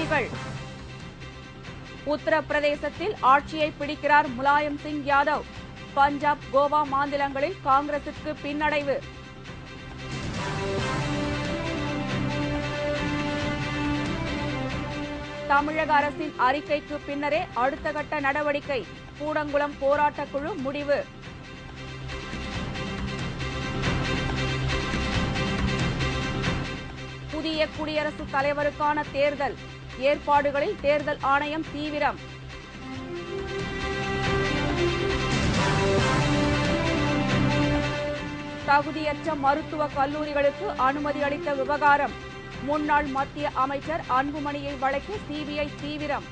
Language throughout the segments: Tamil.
செய்திகள் உத்தரப்பிரதேசத்தில் ஆட்சியை பிடிக்கிறார் முலாயம் சிங் யாதவ் பஞ்சாப் கோவா மாநிலங்களில் காங்கிரசுக்கு பின்னடைவு தமிழக அரசின் அறிக்கைக்கு பின்னரே அடுத்த கட்ட நடவடிக்கை கூடங்குளம் போராட்டக் குழு முடிவு புதிய குடியரசுத் தலைவருக்கான தேர்தல் ஏற்பாடுகளில் தேர்தல் ஆணையம் தீவிரம் தகுதியற்ற மருத்துவ கல்லூரிகளுக்கு அனுமதி அளித்த விவகாரம் முன்னாள் மத்திய அமைச்சர் அன்புமணியை வழக்கி சிபிஐ தீவிரம்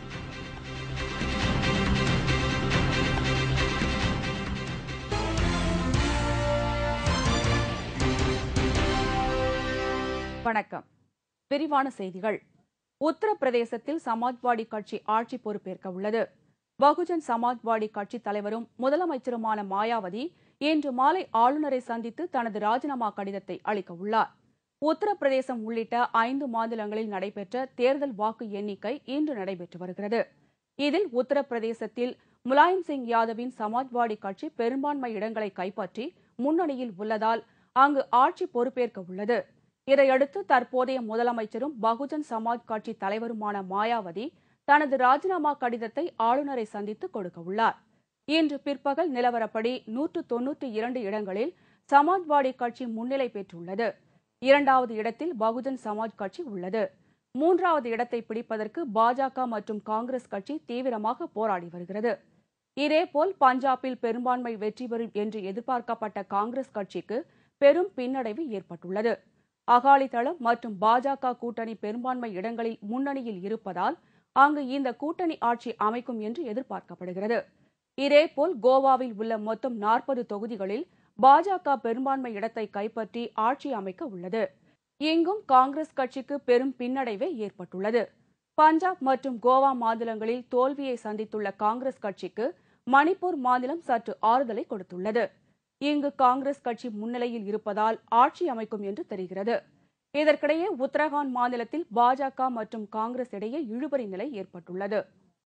வணக்கம் விரிவான செய்திகள் உத்தரப்பிரதேசத்தில் சமாஜ்வாடி கட்சி ஆட்சி பொறுப்பேற்க உள்ளது பகுஜன் சமாஜ்வாடி கட்சித் தலைவரும் முதலமைச்சருமான மாயாவதி இன்று மாலை ஆளுநரை சந்தித்து தனது ராஜினாமா கடிதத்தை அளிக்க உள்ளார் உத்தரப்பிரதேசம் உள்ளிட்ட ஐந்து மாநிலங்களில் நடைபெற்ற தேர்தல் வாக்கு எண்ணிக்கை இன்று நடைபெற்று வருகிறது இதில் உத்தரப்பிரதேசத்தில் முலாயம் சிங் யாதவின் சமாஜ்வாடி கட்சி பெரும்பான்மை இடங்களை கைப்பற்றி முன்னணியில் உள்ளதால் அங்கு ஆட்சி பொறுப்பேற்க உள்ளது இதையடுத்து தற்போதைய முதலமைச்சரும் பகுஜன் சமாஜ் கட்சி தலைவருமான மாயாவதி தனது ராஜினாமா கடிதத்தை ஆளுநரை சந்தித்து கொடுக்க உள்ளார் இன்று பிற்பகல் நிலவரப்படி நூற்று தொன்னூற்றி இரண்டு இடங்களில் சமாஜ்வாடி கட்சி முன்னிலை பெற்றுள்ளது இரண்டாவது இடத்தில் பகுஜன் சமாஜ் கட்சி உள்ளது மூன்றாவது இடத்தை பிடிப்பதற்கு பாஜக மற்றும் காங்கிரஸ் கட்சி தீவிரமாக போராடி வருகிறது இதேபோல் பஞ்சாபில் பெரும்பான்மை வெற்றி பெறும் என்று எதிர்பார்க்கப்பட்ட காங்கிரஸ் கட்சிக்கு பெரும் பின்னடைவு ஏற்பட்டுள்ளது அகாலிதளம் மற்றும் பாஜக கூட்டணி பெரும்பான்மை இடங்களில் முன்னணியில் இருப்பதால் அங்கு இந்த கூட்டணி ஆட்சி அமைக்கும் என்று எதிர்பார்க்கப்படுகிறது இதேபோல் கோவாவில் உள்ள மொத்தம் நாற்பது தொகுதிகளில் பாஜக பெரும்பான்மை இடத்தை கைப்பற்றி ஆட்சி அமைக்க உள்ளது இங்கும் காங்கிரஸ் கட்சிக்கு பெரும் பின்னடைவே ஏற்பட்டுள்ளது பஞ்சாப் மற்றும் கோவா மாநிலங்களில் தோல்வியை சந்தித்துள்ள காங்கிரஸ் கட்சிக்கு மணிப்பூர் மாநிலம் சற்று ஆறுதலை கொடுத்துள்ளது இங்கு காங்கிரஸ் கட்சி முன்னிலையில் இருப்பதால் ஆட்சி அமைக்கும் என்று தெரிகிறது இதற்கிடையே உத்தரகாண்ட் மாநிலத்தில் பாஜக மற்றும் காங்கிரஸ் இடையே இழுபறி நிலை ஏற்பட்டுள்ளது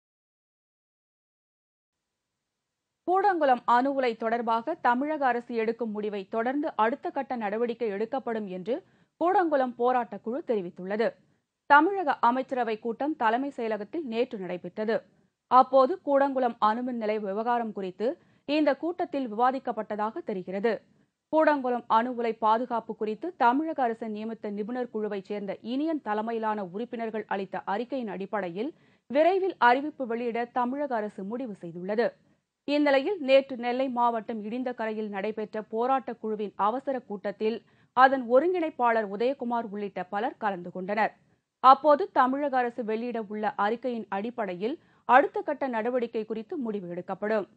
கூடங்குளம் அணு உலை தொடர்பாக தமிழக அரசு எடுக்கும் முடிவை தொடர்ந்து அடுத்த கட்ட நடவடிக்கை எடுக்கப்படும் என்று கூடங்குளம் போராட்டக் குழு தெரிவித்துள்ளது தமிழக அமைச்சரவை கூட்டம் தலைமை செயலகத்தில் நேற்று நடைபெற்றது அப்போது கூடங்குளம் அணுமின் நிலைய விவகாரம் குறித்து இந்த கூட்டத்தில் விவாதிக்கப்பட்டதாக தெரிகிறது கூடங்குளம் அணு உலை பாதுகாப்பு குறித்து தமிழக அரசு நியமித்த நிபுணர் குழுவைச் சேர்ந்த இனியன் தலைமையிலான உறுப்பினர்கள் அளித்த அறிக்கையின் அடிப்படையில் விரைவில் அறிவிப்பு வெளியிட தமிழக அரசு முடிவு செய்துள்ளது இந்நிலையில் நேற்று நெல்லை மாவட்டம் இடிந்தகரையில் நடைபெற்ற போராட்டக் குழுவின் அவசர கூட்டத்தில் அதன் ஒருங்கிணைப்பாளர் உதயகுமார் உள்ளிட்ட பலர் கலந்து கொண்டனர் அப்போது தமிழக அரசு வெளியிட உள்ள அறிக்கையின் அடிப்படையில் அடுத்த கட்ட நடவடிக்கை குறித்து முடிவு எடுக்கப்படும்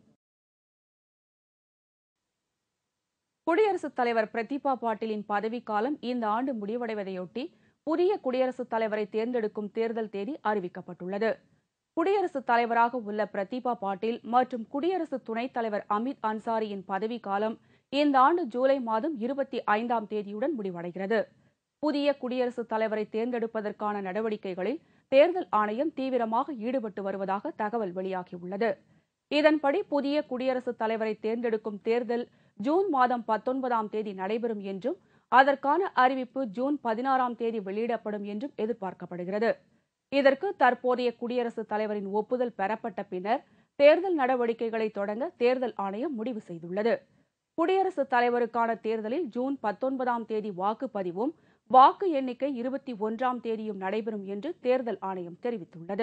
குடியரசுத் தலைவர் பிரதீபா பாட்டீலின் பதவிக்காலம் இந்த ஆண்டு முடிவடைவதையொட்டி புதிய குடியரசுத் தலைவரை தேர்ந்தெடுக்கும் தேர்தல் தேதி அறிவிக்கப்பட்டுள்ளது குடியரசுத் தலைவராக உள்ள பிரதீபா பாட்டீல் மற்றும் குடியரசு துணைத் தலைவர் அமித் அன்சாரியின் பதவிக்காலம் இந்த ஆண்டு ஜூலை மாதம் இருபத்தி ஐந்தாம் தேதியுடன் முடிவடைகிறது புதிய குடியரசுத் தலைவரை தேர்ந்தெடுப்பதற்கான நடவடிக்கைகளில் தேர்தல் ஆணையம் தீவிரமாக ஈடுபட்டு வருவதாக தகவல் வெளியாகியுள்ளது இதன்படி புதிய குடியரசுத் தலைவரை தேர்ந்தெடுக்கும் தேர்தல் ஜூன் மாதம் பத்தொன்பதாம் தேதி நடைபெறும் என்றும் அதற்கான அறிவிப்பு ஜூன் பதினாறாம் தேதி வெளியிடப்படும் என்றும் எதிர்பார்க்கப்படுகிறது இதற்கு தற்போதைய குடியரசுத் தலைவரின் ஒப்புதல் பெறப்பட்ட பின்னர் தேர்தல் நடவடிக்கைகளை தொடங்க தேர்தல் ஆணையம் முடிவு செய்துள்ளது குடியரசுத் தலைவருக்கான தேர்தலில் ஜூன் பத்தொன்பதாம் தேதி வாக்குப்பதிவும் வாக்கு எண்ணிக்கை இருபத்தி ஒன்றாம் தேதியும் நடைபெறும் என்று தேர்தல் ஆணையம் தெரிவித்துள்ளது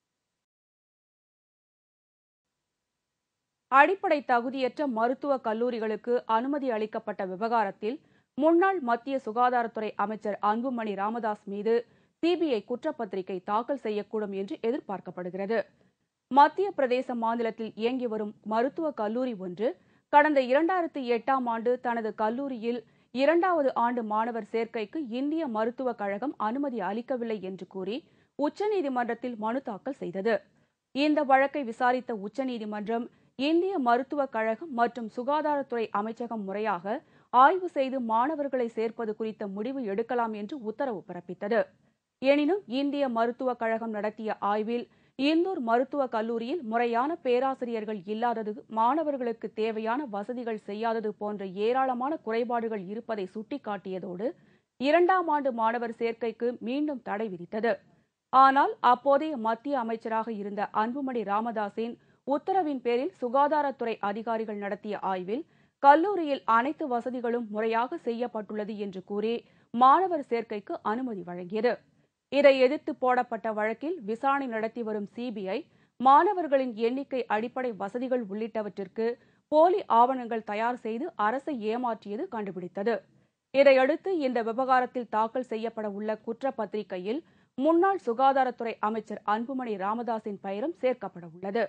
அடிப்படை தகுதியற்ற மருத்துவக் கல்லூரிகளுக்கு அனுமதி அளிக்கப்பட்ட விவகாரத்தில் முன்னாள் மத்திய சுகாதாரத்துறை அமைச்சர் அன்புமணி ராமதாஸ் மீது சிபிஐ குற்றப்பத்திரிகை தாக்கல் செய்யக்கூடும் என்று எதிர்பார்க்கப்படுகிறது மத்திய பிரதேச மாநிலத்தில் இயங்கி வரும் மருத்துவக் கல்லூரி ஒன்று கடந்த இரண்டாயிரத்தி எட்டாம் ஆண்டு தனது கல்லூரியில் இரண்டாவது ஆண்டு மாணவர் சேர்க்கைக்கு இந்திய மருத்துவக் கழகம் அனுமதி அளிக்கவில்லை என்று கூறி உச்சநீதிமன்றத்தில் மனு தாக்கல் செய்தது இந்த வழக்கை விசாரித்த உச்சநீதிமன்றம் இந்திய மருத்துவக் கழகம் மற்றும் சுகாதாரத்துறை அமைச்சகம் முறையாக ஆய்வு செய்து மாணவர்களை சேர்ப்பது குறித்த முடிவு எடுக்கலாம் என்று உத்தரவு பிறப்பித்தது எனினும் இந்திய மருத்துவக் கழகம் நடத்திய ஆய்வில் இந்தூர் மருத்துவக் கல்லூரியில் முறையான பேராசிரியர்கள் இல்லாதது மாணவர்களுக்கு தேவையான வசதிகள் செய்யாதது போன்ற ஏராளமான குறைபாடுகள் இருப்பதை சுட்டிக்காட்டியதோடு இரண்டாம் ஆண்டு மாணவர் சேர்க்கைக்கு மீண்டும் தடை விதித்தது ஆனால் அப்போதைய மத்திய அமைச்சராக இருந்த அன்புமணி ராமதாஸின் உத்தரவின் பேரில் சுகாதாரத்துறை அதிகாரிகள் நடத்திய ஆய்வில் கல்லூரியில் அனைத்து வசதிகளும் முறையாக செய்யப்பட்டுள்ளது என்று கூறி மாணவர் சேர்க்கைக்கு அனுமதி வழங்கியது இதை எதிர்த்து போடப்பட்ட வழக்கில் விசாரணை நடத்தி வரும் சிபிஐ மாணவர்களின் எண்ணிக்கை அடிப்படை வசதிகள் உள்ளிட்டவற்றிற்கு போலி ஆவணங்கள் தயார் செய்து அரசை ஏமாற்றியது கண்டுபிடித்தது இதையடுத்து இந்த விவகாரத்தில் தாக்கல் செய்யப்பட உள்ள குற்றப்பத்திரிகையில் முன்னாள் சுகாதாரத்துறை அமைச்சர் அன்புமணி ராமதாஸின் பெயரும் சேர்க்கப்பட உள்ளது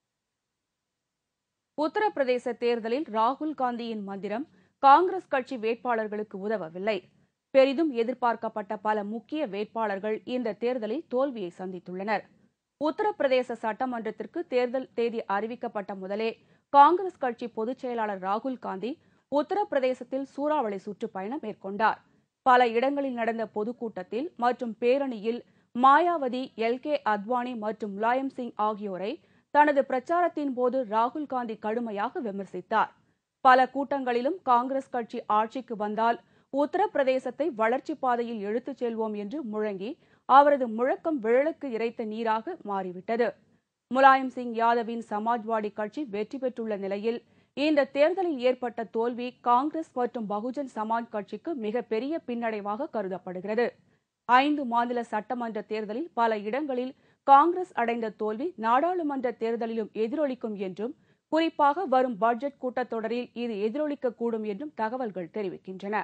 உத்தரப்பிரதேச தேர்தலில் ராகுல் காந்தியின் மந்திரம் காங்கிரஸ் கட்சி வேட்பாளர்களுக்கு உதவவில்லை பெரிதும் எதிர்பார்க்கப்பட்ட பல முக்கிய வேட்பாளர்கள் இந்த தேர்தலில் தோல்வியை சந்தித்துள்ளனர் உத்தரப்பிரதேச சட்டமன்றத்திற்கு தேர்தல் தேதி அறிவிக்கப்பட்ட முதலே காங்கிரஸ் கட்சி பொதுச் செயலாளர் ராகுல் காந்தி உத்தரப்பிரதேசத்தில் சூறாவளி சுற்றுப்பயணம் மேற்கொண்டார் பல இடங்களில் நடந்த பொதுக்கூட்டத்தில் மற்றும் பேரணியில் மாயாவதி எல் கே அத்வானி மற்றும் முலாயம் சிங் ஆகியோரை தனது பிரச்சாரத்தின் போது ராகுல் காந்தி கடுமையாக விமர்சித்தார் பல கூட்டங்களிலும் காங்கிரஸ் கட்சி ஆட்சிக்கு வந்தால் உத்தரப்பிரதேசத்தை வளர்ச்சிப் பாதையில் எடுத்துச் செல்வோம் என்று முழங்கி அவரது முழக்கம் விழலுக்கு இறைத்த நீராக மாறிவிட்டது முலாயம் சிங் யாதவின் சமாஜ்வாடி கட்சி வெற்றி பெற்றுள்ள நிலையில் இந்த தேர்தலில் ஏற்பட்ட தோல்வி காங்கிரஸ் மற்றும் பகுஜன் சமாஜ் கட்சிக்கு மிகப்பெரிய பின்னடைவாக கருதப்படுகிறது ஐந்து மாநில சட்டமன்ற தேர்தலில் பல இடங்களில் காங்கிரஸ் அடைந்த தோல்வி நாடாளுமன்ற தேர்தலிலும் எதிரொலிக்கும் என்றும் குறிப்பாக வரும் பட்ஜெட் கூட்டத்தொடரில் இது எதிரொலிக்கக்கூடும் என்றும் தகவல்கள் தெரிவிக்கின்றன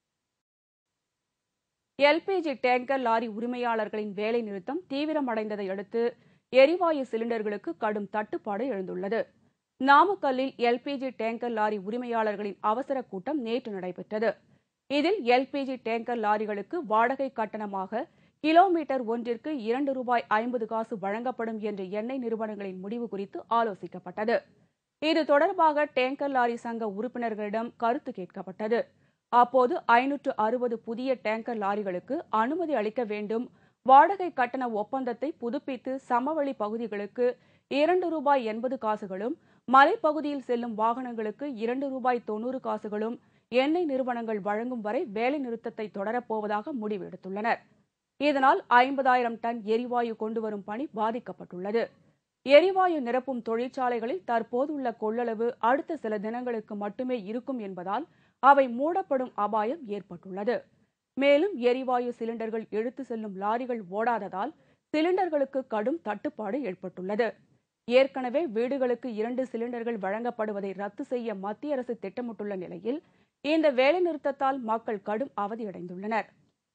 எல்பிஜி டேங்கர் லாரி உரிமையாளர்களின் வேலை நிறுத்தம் தீவிரமடைந்ததை அடுத்து எரிவாயு சிலிண்டர்களுக்கு கடும் தட்டுப்பாடு எழுந்துள்ளது நாமக்கல்லில் எல்பிஜி டேங்கர் லாரி உரிமையாளர்களின் அவசர கூட்டம் நேற்று நடைபெற்றது இதில் எல்பிஜி டேங்கர் லாரிகளுக்கு வாடகை கட்டணமாக கிலோமீட்டர் ஒன்றிற்கு இரண்டு ரூபாய் ஐம்பது காசு வழங்கப்படும் என்ற எண்ணெய் நிறுவனங்களின் முடிவு குறித்து ஆலோசிக்கப்பட்டது இது தொடர்பாக டேங்கர் லாரி சங்க உறுப்பினர்களிடம் கருத்து கேட்கப்பட்டது அப்போது ஐநூற்று அறுபது புதிய டேங்கர் லாரிகளுக்கு அனுமதி அளிக்க வேண்டும் வாடகை கட்டண ஒப்பந்தத்தை புதுப்பித்து சமவெளி பகுதிகளுக்கு இரண்டு ரூபாய் எண்பது காசுகளும் மலைப்பகுதியில் செல்லும் வாகனங்களுக்கு இரண்டு ரூபாய் தொன்னூறு காசுகளும் எண்ணெய் நிறுவனங்கள் வழங்கும் வரை வேலை நிறுத்தத்தை தொடரப்போவதாக முடிவு எடுத்துள்ளனர் இதனால் ஐம்பதாயிரம் டன் எரிவாயு கொண்டுவரும் பணி பாதிக்கப்பட்டுள்ளது எரிவாயு நிரப்பும் தொழிற்சாலைகளில் தற்போதுள்ள கொள்ளளவு அடுத்த சில தினங்களுக்கு மட்டுமே இருக்கும் என்பதால் அவை மூடப்படும் அபாயம் ஏற்பட்டுள்ளது மேலும் எரிவாயு சிலிண்டர்கள் எடுத்து செல்லும் லாரிகள் ஓடாததால் சிலிண்டர்களுக்கு கடும் தட்டுப்பாடு ஏற்பட்டுள்ளது ஏற்கனவே வீடுகளுக்கு இரண்டு சிலிண்டர்கள் வழங்கப்படுவதை ரத்து செய்ய மத்திய அரசு திட்டமிட்டுள்ள நிலையில் இந்த வேலைநிறுத்தத்தால் மக்கள் கடும் அவதியடைந்துள்ளனர்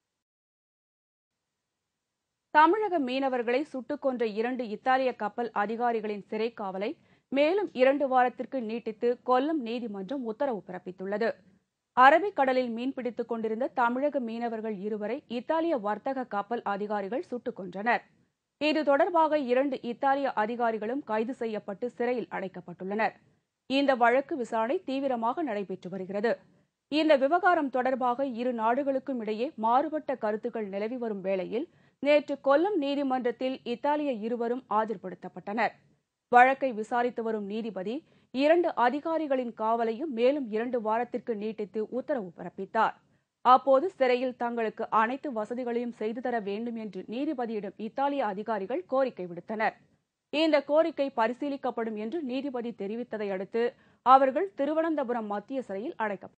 தமிழக மீனவர்களை சுட்டுக் கொன்ற இரண்டு இத்தாலிய கப்பல் அதிகாரிகளின் சிறை காவலை மேலும் இரண்டு வாரத்திற்கு நீட்டித்து கொல்லம் நீதிமன்றம் உத்தரவு பிறப்பித்துள்ளது அரபிக்கடலில் மீன்பிடித்துக் கொண்டிருந்த தமிழக மீனவர்கள் இருவரை இத்தாலிய வர்த்தக கப்பல் அதிகாரிகள் சுட்டுக் கொன்றனர் இது தொடர்பாக இரண்டு இத்தாலிய அதிகாரிகளும் கைது செய்யப்பட்டு சிறையில் அடைக்கப்பட்டுள்ளனர் இந்த வழக்கு விசாரணை தீவிரமாக நடைபெற்று வருகிறது இந்த விவகாரம் தொடர்பாக இரு நாடுகளுக்கும் இடையே மாறுபட்ட கருத்துக்கள் நிலவி வரும் வேளையில் நேற்று கொல்லம் நீதிமன்றத்தில் இத்தாலிய இருவரும் ஆஜர்படுத்தப்பட்டனர் வழக்கை விசாரித்து வரும் நீதிபதி இரண்டு அதிகாரிகளின் காவலையும் மேலும் இரண்டு வாரத்திற்கு நீட்டித்து உத்தரவு பிறப்பித்தார் அப்போது சிறையில் தங்களுக்கு அனைத்து வசதிகளையும் செய்து தர வேண்டும் என்று நீதிபதியிடம் இத்தாலிய அதிகாரிகள் கோரிக்கை விடுத்தனர் இந்த கோரிக்கை பரிசீலிக்கப்படும் என்று நீதிபதி தெரிவித்ததை அடுத்து அவர்கள் திருவனந்தபுரம் மத்திய சிறையில் அடைக்கப்பட்டனர்